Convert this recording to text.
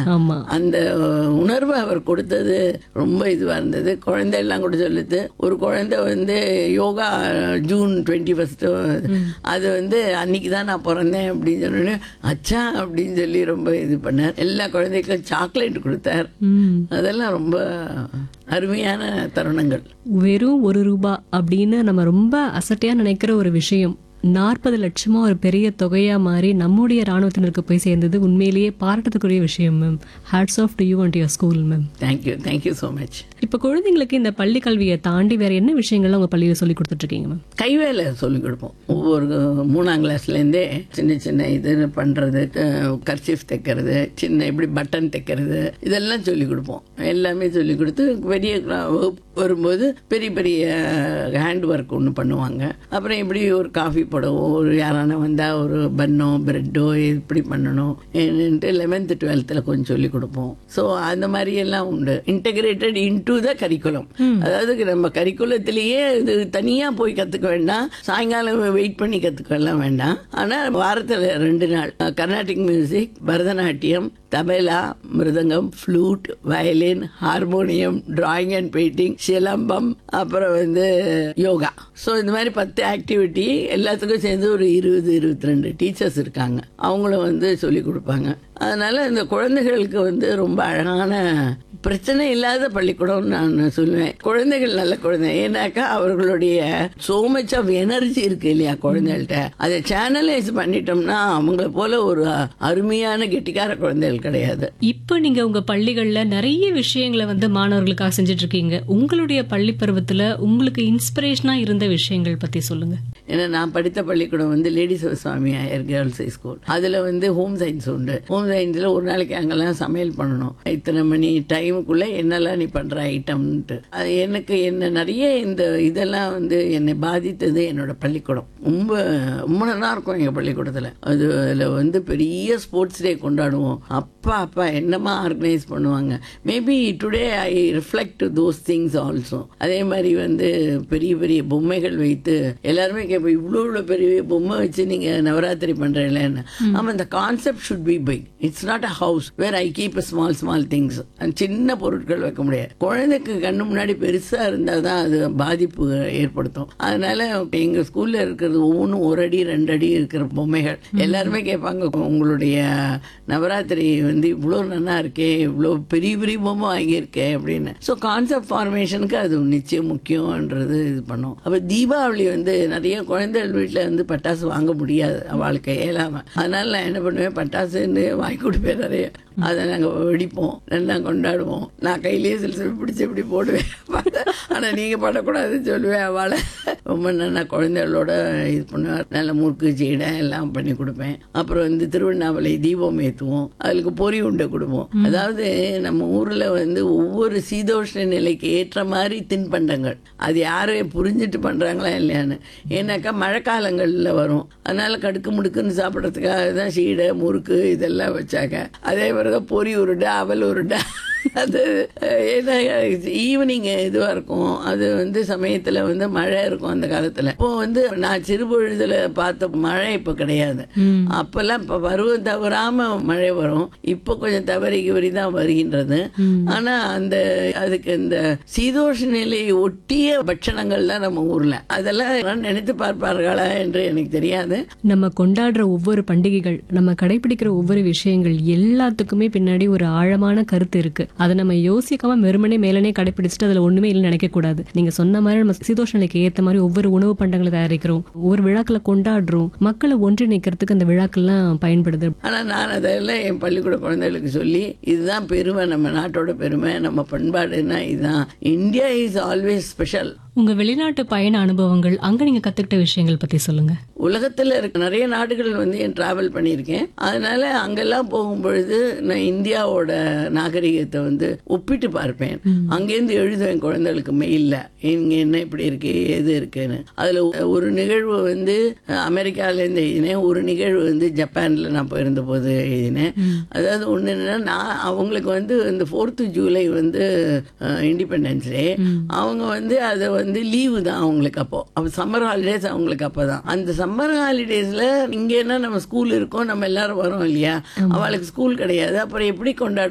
ஆமா அந்த உணர்வை அவர் கொடுத்தது ரொம்ப இதுவா இருந்தது குழந்தை எல்லாம் கூட சொல்லுது ஒரு குழந்தை வந்து யோகா ஜூன் டுவெண்ட்டி ஃபர்ஸ்ட் அது வந்து அன்னைக்கு தான் நான் பிறந்தேன் அப்படின்னு சொன்னோடனே அச்சா அப்படின்னு சொல்லி ரொம்ப இது பண்ணார் எல்லா குழந்தைக்கும் சாக்லேட் கொடுத்தார் ம். அதெல்லாம் ரொம்ப அருமையான தருணங்கள் வெறும் ஒரு ரூபா அப்படின்னு நம்ம ரொம்ப அசட்டையா நினைக்கிற ஒரு விஷயம் நாற்பது லட்சமா ஒரு பெரிய தொகையா மாறி நம்முடைய ராணுவத்தினருக்கு போய் சேர்ந்தது உண்மையிலேயே பாராட்டத்துக்குரிய விஷயம் ma'am hats off to you and your school ma'am thank you thank you so much இப்ப குழந்தைங்களுக்கு இந்த பள்ளி கல்வியை தாண்டி வேற என்ன விஷயங்கள்லாம் உங்க பள்ளியில சொல்லி கொடுத்துட்டு இருக்கீங்க மேம் கைவேலை சொல்லிக் கொடுப்போம் ஒவ்வொரு மூணாம் கிளாஸ்லேருந்தே சின்ன சின்ன இது பண்ணுறது கர்ச்சீஃப் தைக்கிறது சின்ன இப்படி பட்டன் தைக்கிறது இதெல்லாம் சொல்லிக் கொடுப்போம் எல்லாமே சொல்லிக் கொடுத்து பெரிய cla- வகுப்பு வரும்போது பெரிய பெரிய ஹேண்ட் ஒர்க் ஒன்று பண்ணுவாங்க அப்புறம் இப்படி ஒரு காஃபி போடவும் ஒரு யாரான வந்தால் ஒரு பன்னோ பிரெட்டோ இப்படி பண்ணணும் என்னன்ட்டு லெவன்த்து டுவெல்த்தில் கொஞ்சம் சொல்லிக் கொடுப்போம் ஸோ அந்த மாதிரி எல்லாம் உண்டு இன்டகிரேட்டட் இன்டு த கரிக்குலம் அதாவது நம்ம கரிக்குலத்திலேயே இது தனியாக போய் கற்றுக்க வேண்டாம் சாயங்காலம் வெயிட் பண்ணி கற்றுக்கலாம் வேண்டாம் ஆனால் வாரத்தில் ரெண்டு நாள் Carnatic music Bharatanatyam tabla mridangam flute violin harmonium drawing and painting silambam அப்புறம் வந்து யோகா ஸோ இந்த மாதிரி பத்து ஆக்டிவிட்டி எல்லாத்துக்கும் சேர்ந்து ஒரு இருபது இருபத்தி ரெண்டு டீச்சர்ஸ் இருக்காங்க அவங்களும் வந்து சொல்லி கொடுப்பாங்க அதனால இந்த குழந்தைகளுக்கு வந்து ரொம்ப அழகான பிரச்சனை இல்லாத பள்ளிக்கூடம்னு நான் சொல்லுவேன் குழந்தைகள் நல்ல குழந்தை ஏன்னாக்கா அவர்களுடைய சோ மச் ஆஃப் எனர்ஜி இருக்கு இல்லையா குழந்தைகள்கிட்ட அதை சேனலைஸ் பண்ணிட்டோம்னா அவங்கள போல ஒரு அருமையான கெட்டிக்கார குழந்தைகள் கிடையாது இப்போ நீங்க உங்க பள்ளிகள்ல நிறைய விஷயங்களை வந்து மாணவர்களுக்காக செஞ்சுட்டு இருக்கீங்க உங்களுடைய பள்ளி பருவத்துல உங்களுக்கு இன்ஸ்பிரேஷனா இருந்த விஷயங்கள் பத்தி சொல்லுங்க ஏன்னா நான் படித்த பள்ளிக்கூடம் வந்து lady Sivaswami higher girls high school அதில் வந்து ஹோம் சயின்ஸ் உண்டு ஹோம் சயின்ஸில் ஒரு நாளைக்கு அங்கெல்லாம் சமையல் பண்ணணும் இத்தனை மணி டைமுக்குள்ளே என்னெல்லாம் நீ பண்ணுற ஐட்டம்ன்ட்டு அது எனக்கு என்ன நிறைய இந்த இதெல்லாம் வந்து என்னை பாதித்தது என்னோட பள்ளிக்கூடம் ரொம்ப ரொம்ப நல்லா இருக்கும் எங்கள் பள்ளிக்கூடத்தில் அது அதில் வந்து பெரிய ஸ்போர்ட்ஸ் டே கொண்டாடுவோம் அப்பா அப்பா என்னமா ஆர்கனைஸ் பண்ணுவாங்க maybe today I reflect those things also அதே மாதிரி வந்து பெரிய பெரிய பொம்மைகள் வைத்து எல்லாருமே கேட்போம் இவ்வளோ இவ்வளோ பெரிய பொம்மை வச்சு நீங்கள் நவராத்திரி பண்ணுறீங்களேன்னு ஆமாம் இந்த concept should be big it's not a house where I keep small small things சின்ன பொருட்கள் வைக்க முடியாது குழந்தைக்கு கண்ணு முன்னாடி பெருசாக இருந்தால் தான் அது பாதிப்பு ஏற்படுத்தும் அதனால எங்கள் ஸ்கூலில் இருக்கிறது ஒவ்வொன்றும் ஒரு அடி ரெண்டு அடி இருக்கிற பொம்மைகள் எல்லாருமே கேட்பாங்க உங்களுடைய நவராத்திரி வந்து இவ்வளோ நல்லா இருக்கே இவ்வளோ பெரிய பெரிய பொம்மை வாங்கியிருக்கே அப்படின்னு ஸோ கான்செப்ட் ஃபார்மேஷனுக்கு அது நிச்சயம் முக்கியம்ன்றது இது பண்ணும் அப்போ தீபாவளி வந்து நிறைய குழந்தைகள் வீட்டில் வந்து பட்டாசு வாங்க முடியாது அவளுக்கு இயலாமல் அதனால நான் என்ன பண்ணுவேன் பட்டாசுன்னு வாங்கி கொடுப்பேன் நிறைய அதை நாங்கள் வெடிப்போம் நல்லா கொண்டாடுவோம் நான் கையிலேயே சில சில பிடிச்சி இப்படி போடுவேன் ஆனால் நீங்கள் பண்ணக்கூடாதுன்னு சொல்லுவேன் அவளை ரொம்ப நல்லா குழந்தைகளோட இது பண்ணுவேன் நல்ல முறுக்கு சீடை எல்லாம் பண்ணி கொடுப்பேன் அப்புறம் வந்து திருவண்ணாமலை தீபம் ஏற்றுவோம் அதுக்கு பொறி உண்டை கொடுப்போம் அதாவது நம்ம ஊரில் வந்து ஒவ்வொரு சீதோஷ்ண நிலைக்கு ஏற்ற மாதிரி தின்பண்டங்கள் அது யாரும் புரிஞ்சுட்டு பண்ணுறாங்களா இல்லையான்னு ஏன்னாக்கா மழைக்காலங்களில் வரும் அதனால கடுக்கு முடுக்குன்னு சாப்பிட்றதுக்காக தான் சீடை முறுக்கு இதெல்லாம் வச்சாங்க அதே மாதிரி தான் பொறி உருண்டை அவல் உருண்டை அது ஏன்னா ஈவினிங் இதுவாக இருக்கும் அது வந்து சமயத்தில் வந்து மழை இருக்கும் அந்த காலத்தில் இப்போ வந்து நான் சிறுபொழுதுல பார்த்த மழை இப்போ கிடையாது அப்பெல்லாம் இப்போ பருவம் தவறாம மழை வரும் இப்போ கொஞ்சம் தவறி கிவறி தான் வருகின்றது ஆனா அந்த அதுக்கு இந்த சீதோஷ நிலையை ஒட்டிய பட்சணங்கள் தான் நம்ம ஊர்ல அதெல்லாம் நினைத்து பார்ப்பார்களா என்று எனக்கு தெரியாது நம்ம கொண்டாடுற ஒவ்வொரு பண்டிகைகள் நம்ம கடைபிடிக்கிற ஒவ்வொரு விஷயங்கள் எல்லாத்துக்குமே பின்னாடி ஒரு ஆழமான கருத்து இருக்கு அதை நம்ம யோசிக்காம வெறுமனே மேலனே கடைபிடிச்சிட்டு அதுல ஒண்ணுமே இல்லை நினைக்க கூடாது நீங்க சொன்ன மாதிரி நம்ம சீதோஷ நிலைக்கு ஏத்த மாதிரி ஒவ்வொரு உணவு பண்டங்களை தயாரிக்கிறோம் ஒவ்வொரு விழாக்களை கொண்டாடுறோம் மக்களை ஒன்றிணைக்கிறதுக்கு அந்த விழாக்கள்லாம் பயன்படுது ஆனா நான் அதெல்லாம் என் பள்ளிக்கூட குழந்தைகளுக்கு சொல்லி இதுதான் பெருமை நம்ம நாட்டோட பெருமை நம்ம பண்பாடுன்னா இதுதான் இந்தியா இஸ் ஆல்வேஸ் ஸ்பெஷல் உங்க வெளிநாட்டு பயண அனுபவங்கள் அங்க நீங்க கத்துக்கிட்ட விஷயங்கள் பத்தி சொல்லுங்க உலகத்துல இருக்க நிறைய நாடுகள் வந்து என் டிராவல் பண்ணியிருக்கேன் அதனால அங்கெல்லாம் போகும்பொழுது நான் இந்தியாவோட நாகரிகத்தை வந்து ஒப்பிட்டு பார்ப்பேன் அங்கேருந்து எழுதுவேன் குழந்தைகளுக்கு மெயில்ல இங்க என்ன இப்படி இருக்கு எது இருக்குன்னு அதுல ஒரு நிகழ்வு வந்து அமெரிக்கால இருந்து எழுதினேன் ஒரு நிகழ்வு வந்து ஜப்பான்ல நான் போயிருந்த போது எழுதினேன் அதாவது ஒண்ணு என்னன்னா நான் அவங்களுக்கு வந்து இந்த ஃபோர்த்து ஜூலை வந்து இண்டிபெண்டன்ஸ் டே அவங்க வந்து அதை வந்து லீவு தான் அவங்களுக்கு அப்போ அப்போ சம்மர் ஹாலிடேஸ் அவங்களுக்கு அப்பதான் அந்த சம்மர் ஹாலிடேஸ்ல இங்க என்ன நம்ம ஸ்கூல் இருக்கோம் நம்ம எல்லாரும் வரோம் இல்லையா அவளுக்கு ஸ்கூல் கிடையாது அப்புறம் எப்படி கொண்டாடுவோம்